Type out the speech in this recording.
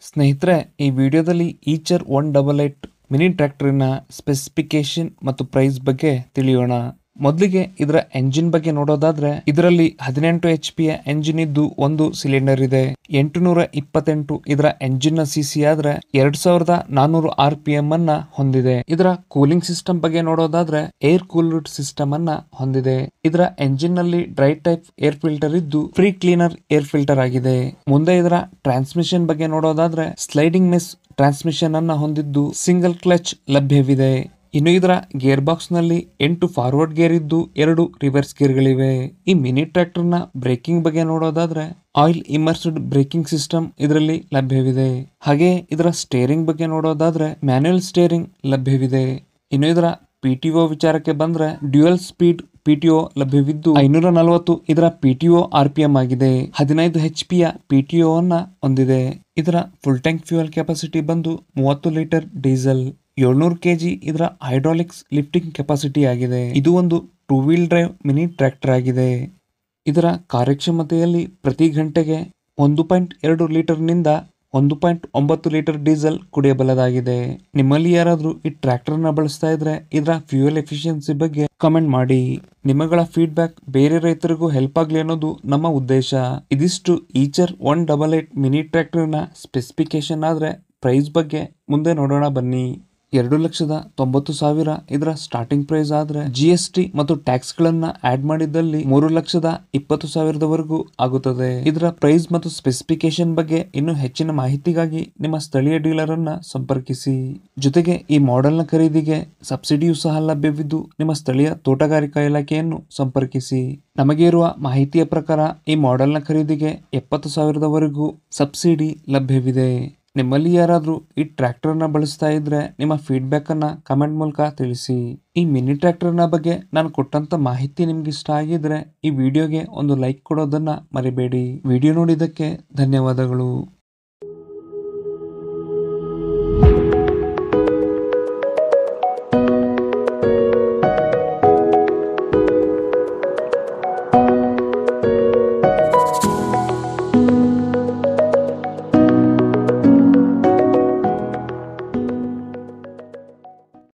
ಸ್ನೇಹಿತರೆ ಈ ವಿಡಿಯೋದಲ್ಲಿ Eicher one double eight mini ಟ್ರ್ಯಾಕ್ಟರಿನ ಸ್ಪೆಸಿಫಿಕೇಶನ್ ಮತ್ತು ಪ್ರೈಸ್ ಬಗ್ಗೆ ತಿಳಿಯೋಣ ಮೊದಲಿಗೆ ಇದರ ಎಂಜಿನ್ ಬಗ್ಗೆ ನೋಡೋದಾದ್ರೆ ಇದರಲ್ಲಿ ಹದಿನೆಂಟು ಎಚ್ ಪಿ ಎಂಜಿನ್ ಇದ್ದು ಒಂದು ಸಿಲಿಂಡರ್ ಇದೆ ಎಂಟುನೂರ ಇಪ್ಪತ್ತೆಂಟು ಇದರ ಎಂಜಿನ್ ನ ಸಿಸಿ ಆದ್ರೆ ಎರಡ್ ಸಾವಿರದ ನಾನೂರು ಆರ್ ಪಿ ಎಂ ಅನ್ನ ಹೊಂದಿದೆ ಇದರ ಕೂಲಿಂಗ್ ಸಿಸ್ಟಮ್ ಬಗ್ಗೆ ನೋಡೋದಾದ್ರೆ ಏರ್ ಕೂಲ್ಡ್ ಸಿಸ್ಟಮ್ ಅನ್ನ ಹೊಂದಿದೆ ಇದರ ಎಂಜಿನ್ ನಲ್ಲಿ ಡ್ರೈ ಟೈಪ್ ಏರ್ ಫಿಲ್ಟರ್ ಇದ್ದು ಫ್ರೀ ಕ್ಲೀನರ್ ಏರ್ ಫಿಲ್ಟರ್ ಆಗಿದೆ ಮುಂದೆ ಇದರ ಟ್ರಾನ್ಸ್ಮಿಷನ್ ಬಗ್ಗೆ ನೋಡೋದಾದ್ರೆ ಸ್ಲೈಡಿಂಗ್ ಮೆಸ್ ಟ್ರಾನ್ಸ್ಮಿಷನ್ ಅನ್ನ ಹೊಂದಿದ್ದು ಸಿಂಗಲ್ ಕ್ಲಚ್ ಲಭ್ಯವಿದೆ ಇನ್ನು ಇದರ ಗೇರ್ ಬಾಕ್ಸ್ ನಲ್ಲಿ ಎಂಟು ಫಾರ್ವರ್ಡ್ ಗೇರ್ ಇದ್ದು ಎರಡು ರಿವರ್ಸ್ ಗೇರ್ಗಳಿವೆ ಈ ಮಿನಿ ಟ್ರ್ಯಾಕ್ಟರ್ ನ ಬ್ರೇಕಿಂಗ್ ಬಗ್ಗೆ ನೋಡೋದಾದ್ರೆ ಆಯಿಲ್ ಇಮರ್ಸ್ಡ್ ಬ್ರೇಕಿಂಗ್ ಸಿಸ್ಟಮ್ ಇದರಲ್ಲಿ ಲಭ್ಯವಿದೆ ಹಾಗೆ ಇದರ ಸ್ಟೇರಿಂಗ್ ಬಗ್ಗೆ ನೋಡೋದಾದ್ರೆ ಮ್ಯಾನ್ಯುಯಲ್ ಸ್ಟೇರಿಂಗ್ ಲಭ್ಯವಿದೆ ಇನ್ನು ಇದರ ಪಿಟಿಒ ವಿಚಾರಕ್ಕೆ ಬಂದ್ರೆ ಡ್ಯುಯಲ್ ಸ್ಪೀಡ್ ಪಿಟಿಒ ಲಭ್ಯವಿದ್ದು ಐನೂರ ನಲವತ್ತು ಇದರ ಪಿಟಿಒ ಆರ್ ಪಿ ಎಂ ಆಗಿದೆ ಹದಿನೈದು ಎಚ್ ಪಿಯ ಪಿಟಿಒ ಅನ್ನ ಹೊಂದಿದೆ ಇದರ ಫುಲ್ ಟ್ಯಾಂಕ್ ಫ್ಯೂಯಲ್ ಕೆಪಾಸಿಟಿ ಬಂದು ಮೂವತ್ತು ಲೀಟರ್ ಡೀಸೆಲ್ ಏಳ್ನೂರು ಕೆಜಿ ಇದರ ಹೈಡ್ರಾಲಿಕ್ಸ್ ಲಿಫ್ಟಿಂಗ್ ಕೆಪಾಸಿಟಿ ಆಗಿದೆ ಇದು ಒಂದು two wheel drive mini tractor ಆಗಿದೆ ಇದರ ಕಾರ್ಯಕ್ಷಮತೆಯಲ್ಲಿ ಪ್ರತಿ ಗಂಟೆಗೆ ಒಂದು ಪಾಯಿಂಟ್ ಎರಡು ಲೀಟರ್ನಿಂದ ಒಂದು ಪಾಯಿಂಟ್ ಒಂಬತ್ತು ಲೀಟರ್ ಡೀಸೆಲ್ ಕುಡಿಯಬಲ್ಲದಾಗಿದೆ ನಿಮ್ಮಲ್ಲಿ ಯಾರಾದರೂ ಈ ಟ್ರ್ಯಾಕ್ಟರ್ನ ಬಳಸ್ತಾ ಇದ್ರೆ ಇದರ ಫ್ಯೂಯಲ್ ಎಫಿಷಿಯನ್ಸಿ ಬಗ್ಗೆ ಕಮೆಂಟ್ ಮಾಡಿ ನಿಮ್ಮಗಳ ಫೀಡ್ಬ್ಯಾಕ್ ಬೇರೆ ರೈತರಿಗೂ ಹೆಲ್ಪ್ ಆಗಲಿ ಅನ್ನೋದು ನಮ್ಮ ಉದ್ದೇಶ ಇದಿಷ್ಟು Eicher one double eight mini ಟ್ರ್ಯಾಕ್ಟರ್ನ ಸ್ಪೆಸಿಫಿಕೇಶನ್ ಆದ್ರೆ ಪ್ರೈಸ್ ಬಗ್ಗೆ ಮುಂದೆ ನೋಡೋಣ ಬನ್ನಿ ಎರಡು ಲಕ್ಷದ ತೊಂಬತ್ತು ಸಾವಿರ ಇದರ ಸ್ಟಾರ್ಟಿಂಗ್ ಪ್ರೈಸ್ ಆದ್ರೆ ಜಿ ಎಸ್ ಟಿ ಮತ್ತು ಟ್ಯಾಕ್ಸ್ ಗಳನ್ನ ಆಡ್ ಮಾಡಿದ್ದಲ್ಲಿ ಮೂರು ಲಕ್ಷದ ಇಪ್ಪತ್ತು ಸಾವಿರದವರೆಗೂ ಆಗುತ್ತದೆ ಇದರ ಪ್ರೈಸ್ ಮತ್ತು ಸ್ಪೆಸಿಫಿಕೇಶನ್ ಬಗ್ಗೆ ಇನ್ನು ಹೆಚ್ಚಿನ ಮಾಹಿತಿಗಾಗಿ ನಿಮ್ಮ ಸ್ಥಳೀಯ ಡೀಲರ್ ಅನ್ನ ಸಂಪರ್ಕಿಸಿ ಜೊತೆಗೆ ಈ ಮಾಡೆಲ್ ನ ಖರೀದಿಗೆ ಸಬ್ಸಿಡಿಯೂ ಸಹ ಲಭ್ಯವಿದ್ದು ನಿಮ್ಮ ಸ್ಥಳೀಯ ತೋಟಗಾರಿಕಾ ಇಲಾಖೆಯನ್ನು ಸಂಪರ್ಕಿಸಿ ನಮಗೆ ಇರುವ ಮಾಹಿತಿಯ ಪ್ರಕಾರ ಈ ಮಾಡೆಲ್ ನ ಖರೀದಿಗೆ ಎಪ್ಪತ್ತು ಸಾವಿರದವರೆಗೂ ಸಬ್ಸಿಡಿ ಲಭ್ಯವಿದೆ ನಿಮ್ಮಲ್ಲಿ ಯಾರಾದರೂ ಈ ಟ್ರ್ಯಾಕ್ಟರ್ನ ಬಳಸ್ತಾ ಇದ್ರೆ ನಿಮ್ಮ ಫೀಡ್ಬ್ಯಾಕ್ ಅನ್ನ ಕಮೆಂಟ್ ಮೂಲಕ ತಿಳಿಸಿ ಈ ಮಿನಿ ಟ್ರ್ಯಾಕ್ಟರ್ನ ಬಗ್ಗೆ ನಾನು ಕೊಟ್ಟಂತ ಮಾಹಿತಿ ನಿಮ್ಗೆ ಇಷ್ಟ ಆಗಿದ್ರೆ ಈ ವಿಡಿಯೋಗೆ ಒಂದು ಲೈಕ್ ಕೊಡೋದನ್ನ ಮರಿಬೇಡಿ ವಿಡಿಯೋ ನೋಡಿದ್ದಕ್ಕೆ ಧನ್ಯವಾದಗಳು